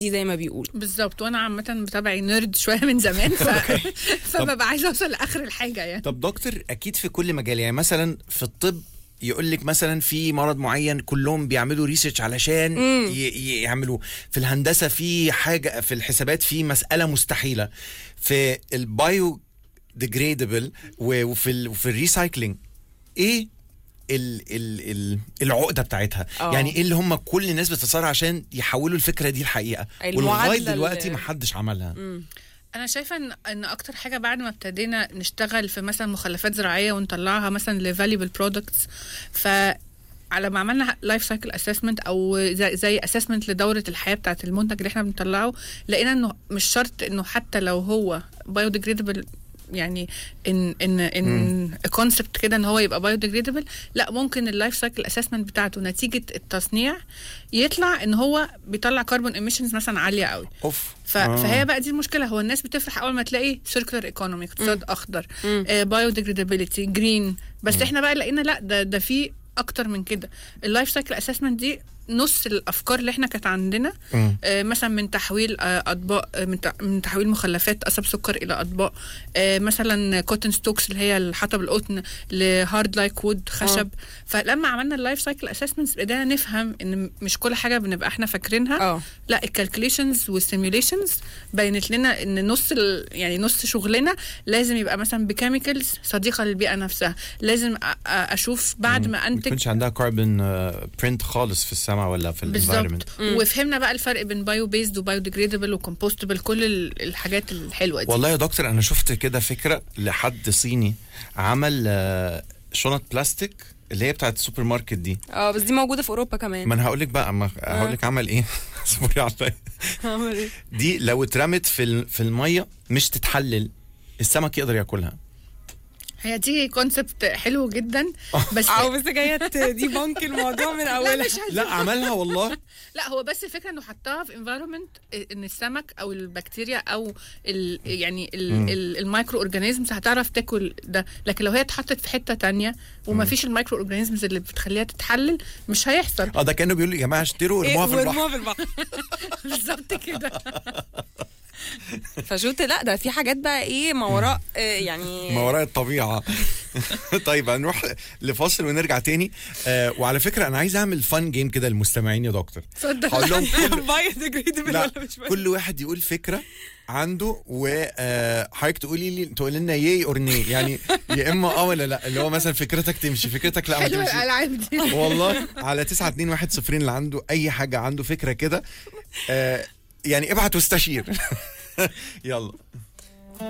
زي ما بيقول بالظبط وانا عامه بتابعي نيرد شويه من زمان ف... فببقى عايزه اوصل لاخر الحاجه يعني طب دكتور اكيد في كل مجال يعني مثلا في الطب يقول لك مثلا في مرض معين كلهم بيعملوا ريسيرش علشان ي- ي- يعملوه في الهندسه في حاجه في الحسابات في مساله مستحيله في البايو ديجريدبل وفي ال وفي الريسايكلينج ايه ال ال ال العقده بتاعتها آه. يعني ايه اللي هم كل الناس بتصارع عشان يحولوا الفكره دي الحقيقه ولغايه المعادلة دلوقتي اللي- ما حدش عملها انا شايفه ان ان اكتر حاجه بعد ما ابتدينا نشتغل في مثلا مخلفات زراعيه ونطلعها مثلا لفاليبل برودكتس ف على ما عملنا لايف سايكل اسسمنت او زي, زي اسسمنت لدوره الحياه بتاعه المنتج اللي احنا بنطلعه لقينا انه مش شرط انه حتى لو هو بايوديجريدبل يعني ان ان ان كونسبت كده ان هو يبقى بايوديجريدبل لا ممكن اللايف سايكل اسسمنت بتاعته نتيجه التصنيع يطلع ان هو بيطلع كربون ايميشنز مثلا عاليه قوي اوف ف... آه. فهي بقى دي المشكله هو الناس بتفرح اول ما تلاقي سيركلر ايكونومي اقتصاد اخضر بايو ديجريدابيلتي جرين بس احنا بقى لقينا لا ده ده في اكتر من كده اللايف سايكل اسسمنت دي نص الافكار اللي احنا كانت عندنا مم. آه مثلا من تحويل آه اطباق آه من, تع- من تحويل مخلفات قصب سكر الى اطباق آه مثلا كوتن ستوكس اللي هي الحطب القطن لهارد لايك وود خشب فلما عملنا اللايف سايكل اسسمنتس بدأنا نفهم ان مش كل حاجه بنبقى احنا فاكرينها اه لا الكالكوليشنز والسيميوليشنز بينت لنا ان نص ال- يعني نص شغلنا لازم يبقى مثلا بكيميكالز صديقه للبيئه نفسها لازم أ- أ- اشوف بعد ما ما انتج يكونش عندها كاربون برنت خالص في السماء ولا في الانفايرمنت بالظبط وفهمنا بقى الفرق بين بايو بيزد وبايو ديجريدبل وكومبوستبل كل ال- الحاجات الحلوه دي والله يا دكتور انا شفت كده فكره لحد صيني عمل آه، شنط بلاستيك اللي هي بتاعت السوبر ماركت دي اه بس دي موجوده في اوروبا كمان ما انا هقول لك بقى ما هقول لك عمل ايه اصبري عليا عمل ايه دي لو اترمت في ال- في الميه مش تتحلل السمك يقدر ياكلها هي دي كونسبت حلو جدا بس او بس جايه دي بنك الموضوع من لا اولها مش عايزة- لا عملها والله لا هو بس الفكره انه حطها في انفايرمنت ان السمك او البكتيريا او ال يعني ال ال المايكرو اورجانيزمز هتعرف تاكل ده لكن لو هي اتحطت في حته تانية وما فيش المايكرو اورجانيزمز اللي بتخليها تتحلل مش هيحصل اه ده كانوا بيقولوا يا جماعه اشتروا إيه، ارموها في البحر وارموها في البحر بالظبط كده فشفت لا ده في حاجات بقى ايه ما وراء آه، يعني ما وراء الطبيعه طيب هنروح لفاصل ونرجع تاني آه وعلى فكره انا عايز اعمل فان جيم كده للمستمعين يا دكتور اتفضل هقول لهم كل بايوديجريدبل لا ولا مش كل واحد يقول فكره عنده وحضرتك تقولي لي تقول لنا ياي اور ني يعني يا اما اه ولا لا اللي هو مثلا فكرتك تمشي فكرتك لا ما حلوه تمشي الالعاب دي والله على 9 2 1 0 اللي عنده اي حاجه عنده فكره كده آه يعني ابعت واستشير يلا